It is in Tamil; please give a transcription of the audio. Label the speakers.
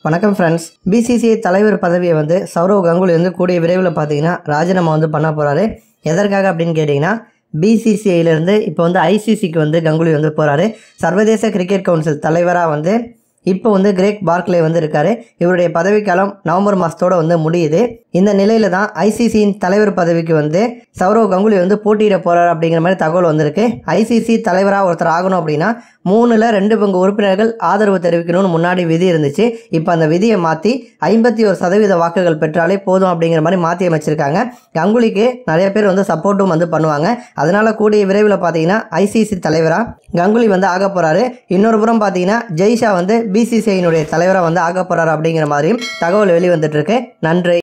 Speaker 1: வணக்கம் ஃப்ரெண்ட்ஸ் பிசிசிஐ தலைவர் பதவியை வந்து சௌரவ் கங்குலி வந்து கூடிய விரைவில் பார்த்தீங்கன்னா ராஜினாமா வந்து பண்ண போகிறாரு எதற்காக அப்படின்னு கேட்டிங்கன்னா பிசிசிஐலேருந்து இப்போ வந்து ஐசிசிக்கு வந்து கங்குலி வந்து போகிறாரு சர்வதேச கிரிக்கெட் கவுன்சில் தலைவராக வந்து இப்போ வந்து கிரேக் பார்க்லே வந்து இருக்காரு இவருடைய பதவிக்காலம் நவம்பர் மாதத்தோட வந்து முடியுது இந்த நிலையில தான் ஐசிசியின் தலைவர் பதவிக்கு வந்து சௌரவ் கங்குலி வந்து போட்டியிட போறாரு அப்படிங்கிற மாதிரி தகவல் வந்திருக்கு ஐசிசி தலைவராக ஒருத்தர் ஆகணும் அப்படின்னா மூணுல ரெண்டு பங்கு உறுப்பினர்கள் ஆதரவு தெரிவிக்கணும்னு முன்னாடி விதி இருந்துச்சு இப்போ அந்த விதியை மாற்றி ஐம்பத்தி ஒரு சதவீத வாக்குகள் பெற்றாலே போதும் அப்படிங்கிற மாதிரி மாற்றி அமைச்சிருக்காங்க கங்குலிக்கு நிறைய பேர் வந்து சப்போர்ட்டும் வந்து பண்ணுவாங்க அதனால கூடிய விரைவில் பார்த்தீங்கன்னா ஐசிசி தலைவராக கங்குலி வந்து ஆக போறாரு இன்னொரு புறம் பார்த்தீங்கன்னா ஜெய்ஷா வந்து பிசிசிஐனுடைய தலைவராக வந்து ஆக போறாரு அப்படிங்கிற மாதிரியும் தகவல் வெளிவந்துட்டு இருக்கு நன்றி